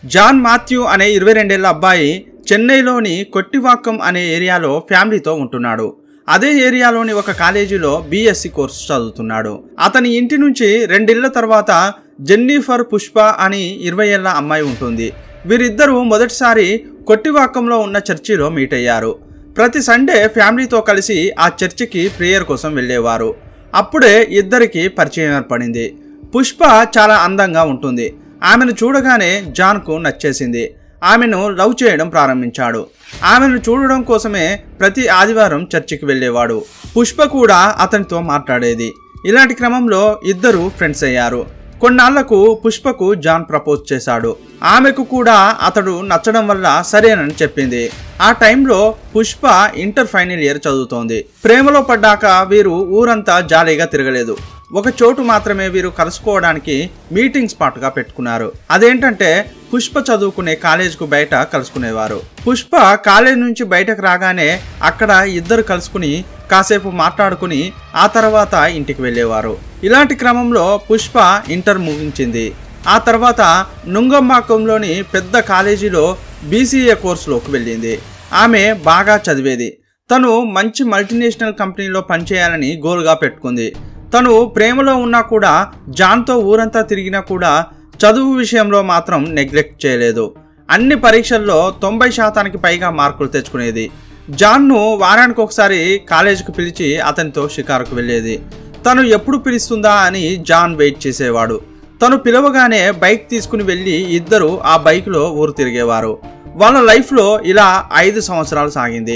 John Matthew అనే ఇరవై రెండేళ్ల అబ్బాయి చెన్నైలోని కొట్టివాక్కం అనే ఏరియాలో ఫ్యామిలీతో ఉంటున్నాడు అదే ఏరియాలోని ఒక కాలేజీలో బీఎస్సీ కోర్సు చదువుతున్నాడు అతని ఇంటి నుంచి రెండిళ్ల తర్వాత జెన్నిఫర్ పుష్ప అని ఇరవై ఏళ్ల అమ్మాయి ఉంటుంది వీరిద్దరూ మొదటిసారి కొట్టివాక్కంలో ఉన్న చర్చిలో మీట్ అయ్యారు ప్రతి సండే ఫ్యామిలీతో కలిసి ఆ చర్చికి ప్రేయర్ కోసం వెళ్ళేవారు అప్పుడే ఇద్దరికి పరిచయం ఏర్పడింది పుష్ప చాలా అందంగా ఉంటుంది ఆమెను చూడగానే జాన్కు నచ్చేసింది ఆమెను లవ్ చేయడం ప్రారంభించాడు ఆమెను చూడడం కోసమే ప్రతి ఆదివారం చర్చికి వెళ్ళేవాడు పుష్ప కూడా అతనితో మాట్లాడేది ఇలాంటి క్రమంలో ఇద్దరు ఫ్రెండ్స్ అయ్యారు కొన్నాళ్లకు పుష్పకు జాన్ ప్రపోజ్ చేశాడు ఆమెకు కూడా అతడు నచ్చడం వల్ల సరేనని చెప్పింది ఆ టైంలో పుష్ప ఇంటర్ ఫైనల్ ఇయర్ చదువుతోంది ప్రేమలో పడ్డాక వీరు ఊరంతా జాలీగా తిరగలేదు ఒక చోటు మాత్రమే వీరు కలుసుకోవడానికి మీటింగ్ స్పాట్గా పెట్టుకున్నారు అదేంటంటే పుష్ప చదువుకునే కాలేజ్కు బయట కలుసుకునేవారు పుష్ప కాలేజ్ నుంచి బయటకు రాగానే అక్కడ ఇద్దరు కలుసుకుని కాసేపు మాట్లాడుకుని ఆ తర్వాత ఇంటికి వెళ్ళేవారు ఇలాంటి క్రమంలో పుష్ప ఇంటర్ ముగించింది ఆ తర్వాత నుంగంబాకంలోని పెద్ద కాలేజీలో బీసీఏ కోర్సులోకి వెళ్ళింది ఆమె బాగా చదివేది తను మంచి మల్టీనేషనల్ కంపెనీలో పనిచేయాలని గోల్గా పెట్టుకుంది తను ప్రేమలో ఉన్నా కూడా జాన్తో ఊరంతా తిరిగినా కూడా చదువు విషయంలో మాత్రం నెగ్లెక్ట్ చేయలేదు అన్ని పరీక్షల్లో తొంభై శాతానికి పైగా మార్కులు తెచ్చుకునేది జాన్ను వారానికి ఒకసారి కాలేజీకి పిలిచి అతనితో షికారుకు వెళ్ళేది తను ఎప్పుడు పిలుస్తుందా అని జాన్ వెయిట్ చేసేవాడు తను పిలవగానే బైక్ తీసుకుని వెళ్ళి ఇద్దరు ఆ బైక్లో ఊరు తిరిగేవారు వాళ్ళ లైఫ్లో ఇలా ఐదు సంవత్సరాలు సాగింది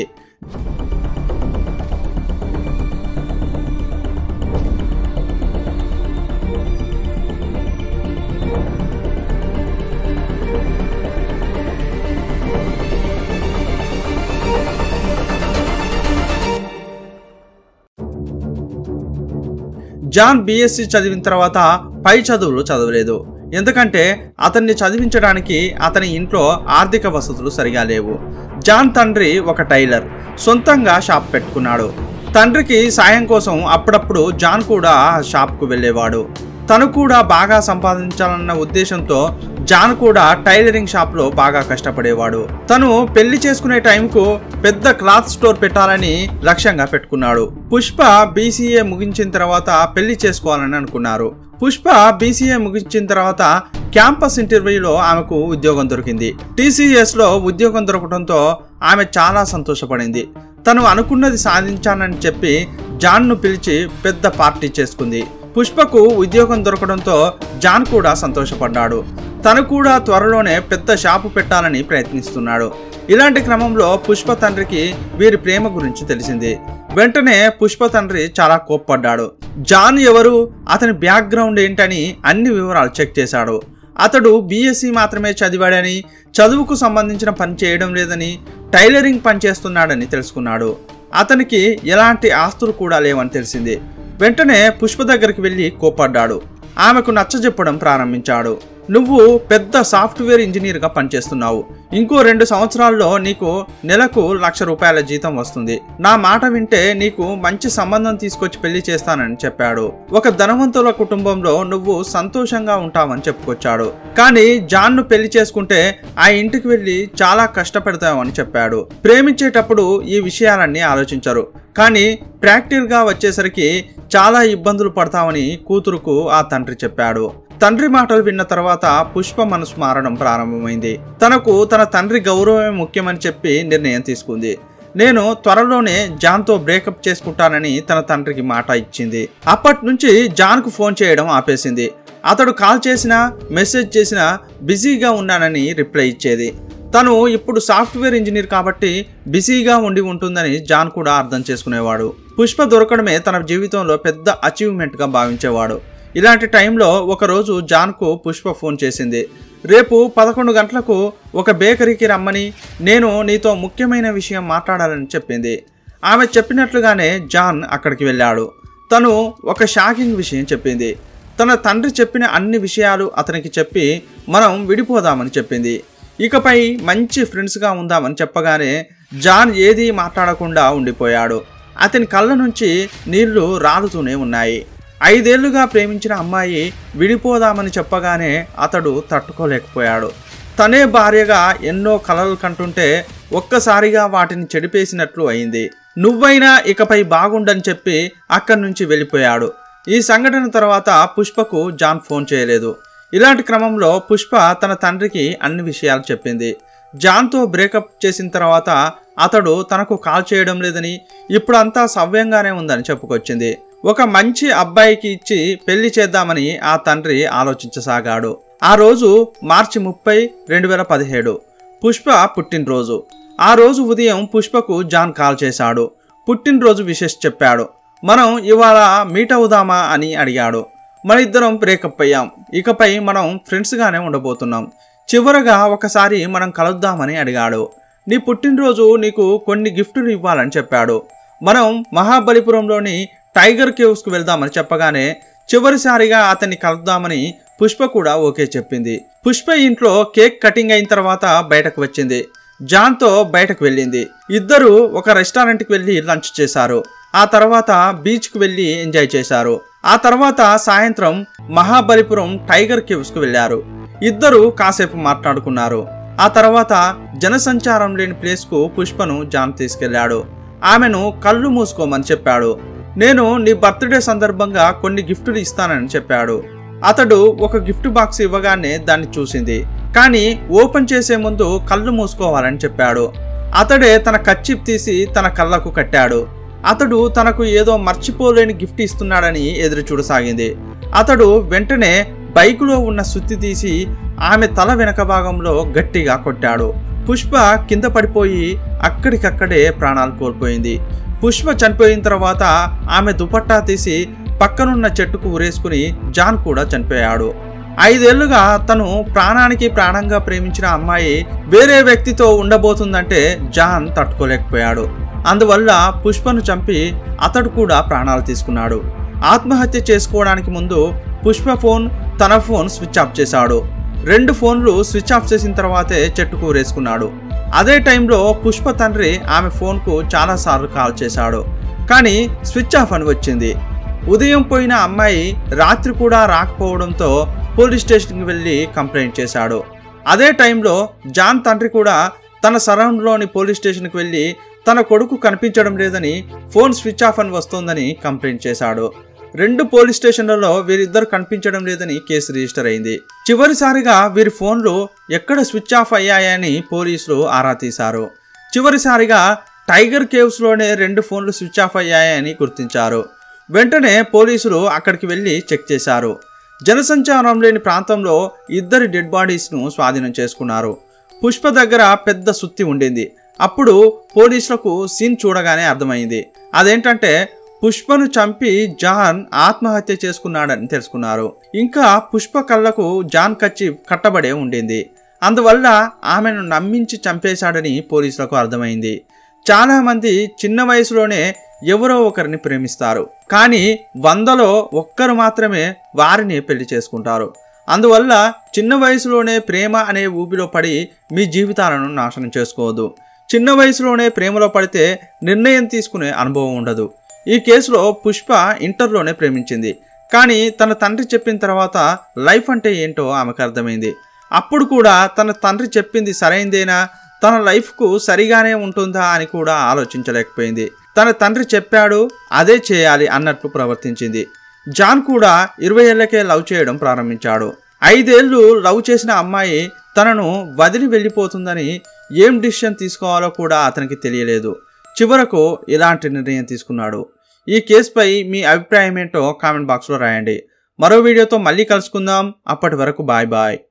జాన్ బీఎస్సీ చదివిన తర్వాత పై చదువులు చదవలేదు ఎందుకంటే అతన్ని చదివించడానికి అతని ఇంట్లో ఆర్థిక వసతులు సరిగా లేవు జాన్ తండ్రి ఒక టైలర్ సొంతంగా షాప్ పెట్టుకున్నాడు తండ్రికి సాయం కోసం అప్పుడప్పుడు జాన్ కూడా ఆ షాప్కు వెళ్ళేవాడు తను కూడా బాగా సంపాదించాలన్న ఉద్దేశంతో జాన్ కూడా టైలరింగ్ షాప్లో బాగా కష్టపడేవాడు తను పెళ్లి చేసుకునే టైంకు పెద్ద క్లాత్ స్టోర్ పెట్టాలని లక్ష్యంగా పెట్టుకున్నాడు పుష్ప బీసీఏ ముగించిన తర్వాత పెళ్లి చేసుకోవాలని అనుకున్నారు పుష్ప బీసీఏ ముగించిన తర్వాత క్యాంపస్ ఇంటర్వ్యూలో ఆమెకు ఉద్యోగం దొరికింది టీసీఎస్ లో ఉద్యోగం దొరకడంతో ఆమె చాలా సంతోషపడింది తను అనుకున్నది సాధించానని చెప్పి జాన్ను పిలిచి పెద్ద పార్టీ చేసుకుంది పుష్పకు ఉద్యోగం దొరకడంతో జాన్ కూడా సంతోషపడ్డాడు తను కూడా త్వరలోనే పెద్ద షాపు పెట్టాలని ప్రయత్నిస్తున్నాడు ఇలాంటి క్రమంలో పుష్ప తండ్రికి వీరి ప్రేమ గురించి తెలిసింది వెంటనే పుష్ప తండ్రి చాలా కోప్పడ్డాడు జాన్ ఎవరు అతని బ్యాక్గ్రౌండ్ ఏంటని అన్ని వివరాలు చెక్ చేశాడు అతడు బీఎస్సీ మాత్రమే చదివాడని చదువుకు సంబంధించిన పని చేయడం లేదని టైలరింగ్ పని చేస్తున్నాడని తెలుసుకున్నాడు అతనికి ఎలాంటి ఆస్తులు కూడా లేవని తెలిసింది వెంటనే పుష్ప దగ్గరికి వెళ్ళి కోపడ్డాడు ఆమెకు నచ్చజెప్పడం ప్రారంభించాడు నువ్వు పెద్ద సాఫ్ట్వేర్ ఇంజనీర్గా పనిచేస్తున్నావు ఇంకో రెండు సంవత్సరాల్లో నీకు నెలకు లక్ష రూపాయల జీతం వస్తుంది నా మాట వింటే నీకు మంచి సంబంధం తీసుకొచ్చి పెళ్లి చేస్తానని చెప్పాడు ఒక ధనవంతుల కుటుంబంలో నువ్వు సంతోషంగా ఉంటావని చెప్పుకొచ్చాడు కానీ జాన్ను పెళ్లి చేసుకుంటే ఆ ఇంటికి వెళ్ళి చాలా కష్టపెడతావని చెప్పాడు ప్రేమించేటప్పుడు ఈ విషయాలన్నీ ఆలోచించరు కానీ ప్రాక్టికల్గా వచ్చేసరికి చాలా ఇబ్బందులు పడతామని కూతురుకు ఆ తండ్రి చెప్పాడు తండ్రి మాటలు విన్న తర్వాత పుష్ప మనసు మారడం ప్రారంభమైంది తనకు తన తండ్రి గౌరవమే ముఖ్యమని చెప్పి నిర్ణయం తీసుకుంది నేను త్వరలోనే జాన్తో బ్రేకప్ చేసుకుంటానని తన తండ్రికి మాట ఇచ్చింది అప్పటి నుంచి జాన్కు ఫోన్ చేయడం ఆపేసింది అతడు కాల్ చేసినా మెసేజ్ చేసినా బిజీగా ఉన్నానని రిప్లై ఇచ్చేది తను ఇప్పుడు సాఫ్ట్వేర్ ఇంజనీర్ కాబట్టి బిజీగా ఉండి ఉంటుందని జాన్ కూడా అర్థం చేసుకునేవాడు పుష్ప దొరకడమే తన జీవితంలో పెద్ద అచీవ్మెంట్గా భావించేవాడు ఇలాంటి టైంలో ఒకరోజు జాన్కు పుష్ప ఫోన్ చేసింది రేపు పదకొండు గంటలకు ఒక బేకరీకి రమ్మని నేను నీతో ముఖ్యమైన విషయం మాట్లాడాలని చెప్పింది ఆమె చెప్పినట్లుగానే జాన్ అక్కడికి వెళ్ళాడు తను ఒక షాకింగ్ విషయం చెప్పింది తన తండ్రి చెప్పిన అన్ని విషయాలు అతనికి చెప్పి మనం విడిపోదామని చెప్పింది ఇకపై మంచి ఫ్రెండ్స్గా ఉందామని చెప్పగానే జాన్ ఏదీ మాట్లాడకుండా ఉండిపోయాడు అతని కళ్ళ నుంచి నీళ్లు రాలుతూనే ఉన్నాయి ఐదేళ్లుగా ప్రేమించిన అమ్మాయి విడిపోదామని చెప్పగానే అతడు తట్టుకోలేకపోయాడు తనే భార్యగా ఎన్నో కలలు కంటుంటే ఒక్కసారిగా వాటిని చెడిపేసినట్లు అయింది నువ్వైనా ఇకపై బాగుండని చెప్పి అక్కడి నుంచి వెళ్ళిపోయాడు ఈ సంఘటన తర్వాత పుష్పకు జాన్ ఫోన్ చేయలేదు ఇలాంటి క్రమంలో పుష్ప తన తండ్రికి అన్ని విషయాలు చెప్పింది జాన్తో బ్రేకప్ చేసిన తర్వాత అతడు తనకు కాల్ చేయడం లేదని ఇప్పుడు అంతా సవ్యంగానే ఉందని చెప్పుకొచ్చింది ఒక మంచి అబ్బాయికి ఇచ్చి పెళ్లి చేద్దామని ఆ తండ్రి ఆలోచించసాగాడు ఆ రోజు మార్చి ముప్పై రెండు వేల పదిహేడు పుష్ప పుట్టినరోజు ఆ రోజు ఉదయం పుష్పకు జాన్ కాల్ చేశాడు పుట్టినరోజు విషెస్ చెప్పాడు మనం ఇవాళ మీట్ అవుదామా అని అడిగాడు మన ఇద్దరం బ్రేకప్ అయ్యాం ఇకపై మనం ఫ్రెండ్స్గానే ఉండబోతున్నాం చివరగా ఒకసారి మనం కలుద్దామని అడిగాడు నీ పుట్టినరోజు నీకు కొన్ని గిఫ్టులు ఇవ్వాలని చెప్పాడు మనం మహాబలిపురంలోని టైగర్ కేవ్స్కు వెళ్దామని చెప్పగానే చివరిసారిగా అతన్ని కలుద్దామని పుష్ప కూడా ఓకే చెప్పింది పుష్ప ఇంట్లో కేక్ కటింగ్ అయిన తర్వాత బయటకు వచ్చింది జాన్తో బయటకు వెళ్ళింది ఇద్దరు ఒక రెస్టారెంట్కి వెళ్ళి లంచ్ చేశారు ఆ తర్వాత బీచ్కి వెళ్ళి ఎంజాయ్ చేశారు ఆ తర్వాత సాయంత్రం మహాబలిపురం టైగర్ కేవ్స్కు వెళ్ళారు ఇద్దరు కాసేపు మాట్లాడుకున్నారు ఆ తర్వాత జనసంచారం లేని ప్లేస్కు పుష్పను జాన్ తీసుకెళ్లాడు ఆమెను కళ్ళు మూసుకోమని చెప్పాడు నేను నీ బర్త్డే సందర్భంగా కొన్ని గిఫ్టులు ఇస్తానని చెప్పాడు అతడు ఒక గిఫ్ట్ బాక్స్ ఇవ్వగానే దాన్ని చూసింది కానీ ఓపెన్ చేసే ముందు కళ్ళు మూసుకోవాలని చెప్పాడు అతడే తన కచ్చిప్ తీసి తన కళ్ళకు కట్టాడు అతడు తనకు ఏదో మర్చిపోలేని గిఫ్ట్ ఇస్తున్నాడని ఎదురు చూడసాగింది అతడు వెంటనే బైకులో ఉన్న సుత్తి తీసి ఆమె తల వెనక భాగంలో గట్టిగా కొట్టాడు పుష్ప కింద పడిపోయి అక్కడికక్కడే ప్రాణాలు కోల్పోయింది పుష్ప చనిపోయిన తర్వాత ఆమె దుపట్టా తీసి పక్కనున్న చెట్టుకు ఉరేసుకుని జాన్ కూడా చనిపోయాడు ఐదేళ్లుగా తను ప్రాణానికి ప్రాణంగా ప్రేమించిన అమ్మాయి వేరే వ్యక్తితో ఉండబోతుందంటే జాన్ తట్టుకోలేకపోయాడు అందువల్ల పుష్పను చంపి అతడు కూడా ప్రాణాలు తీసుకున్నాడు ఆత్మహత్య చేసుకోవడానికి ముందు పుష్ప ఫోన్ తన ఫోన్ స్విచ్ ఆఫ్ చేశాడు రెండు ఫోన్లు స్విచ్ ఆఫ్ చేసిన తర్వాతే చెట్టుకు ఊరేసుకున్నాడు అదే టైంలో పుష్ప తండ్రి ఆమె ఫోన్కు చాలాసార్లు కాల్ చేశాడు కానీ స్విచ్ ఆఫ్ అని వచ్చింది ఉదయం పోయిన అమ్మాయి రాత్రి కూడా రాకపోవడంతో పోలీస్ స్టేషన్కి వెళ్ళి కంప్లైంట్ చేశాడు అదే టైంలో జాన్ తండ్రి కూడా తన సరౌండ్లోని పోలీస్ స్టేషన్కి వెళ్ళి తన కొడుకు కనిపించడం లేదని ఫోన్ స్విచ్ ఆఫ్ అని వస్తోందని కంప్లైంట్ చేశాడు రెండు పోలీస్ స్టేషన్లలో వీరిద్దరు కనిపించడం లేదని కేసు రిజిస్టర్ అయింది చివరిసారిగా వీరి ఫోన్లు ఎక్కడ స్విచ్ ఆఫ్ అయ్యాయని పోలీసులు ఆరా తీశారు చివరిసారిగా టైగర్ కేవ్స్లోనే రెండు ఫోన్లు స్విచ్ ఆఫ్ అయ్యాయని గుర్తించారు వెంటనే పోలీసులు అక్కడికి వెళ్ళి చెక్ చేశారు జనసంచారం లేని ప్రాంతంలో ఇద్దరి డెడ్ బాడీస్ను స్వాధీనం చేసుకున్నారు పుష్ప దగ్గర పెద్ద సుత్తి ఉండింది అప్పుడు పోలీసులకు సీన్ చూడగానే అర్థమైంది అదేంటంటే పుష్పను చంపి జాన్ ఆత్మహత్య చేసుకున్నాడని తెలుసుకున్నారు ఇంకా పుష్ప కళ్ళకు జాన్ కచ్చి కట్టబడే ఉండింది అందువల్ల ఆమెను నమ్మించి చంపేశాడని పోలీసులకు అర్థమైంది చాలామంది చిన్న వయసులోనే ఎవరో ఒకరిని ప్రేమిస్తారు కానీ వందలో ఒక్కరు మాత్రమే వారిని పెళ్లి చేసుకుంటారు అందువల్ల చిన్న వయసులోనే ప్రేమ అనే ఊబిలో పడి మీ జీవితాలను నాశనం చేసుకోవద్దు చిన్న వయసులోనే ప్రేమలో పడితే నిర్ణయం తీసుకునే అనుభవం ఉండదు ఈ కేసులో పుష్ప ఇంటర్లోనే ప్రేమించింది కానీ తన తండ్రి చెప్పిన తర్వాత లైఫ్ అంటే ఏంటో ఆమెకు అర్థమైంది అప్పుడు కూడా తన తండ్రి చెప్పింది సరైందేనా తన లైఫ్కు సరిగానే ఉంటుందా అని కూడా ఆలోచించలేకపోయింది తన తండ్రి చెప్పాడు అదే చేయాలి అన్నట్లు ప్రవర్తించింది జాన్ కూడా ఇరవై ఏళ్లకే లవ్ చేయడం ప్రారంభించాడు ఐదేళ్లు లవ్ చేసిన అమ్మాయి తనను వదిలి వెళ్ళిపోతుందని ఏం డిసిషన్ తీసుకోవాలో కూడా అతనికి తెలియలేదు చివరకు ఇలాంటి నిర్ణయం తీసుకున్నాడు ఈ కేసుపై మీ అభిప్రాయం ఏంటో కామెంట్ బాక్స్లో రాయండి మరో వీడియోతో మళ్ళీ కలుసుకుందాం అప్పటి వరకు బాయ్ బాయ్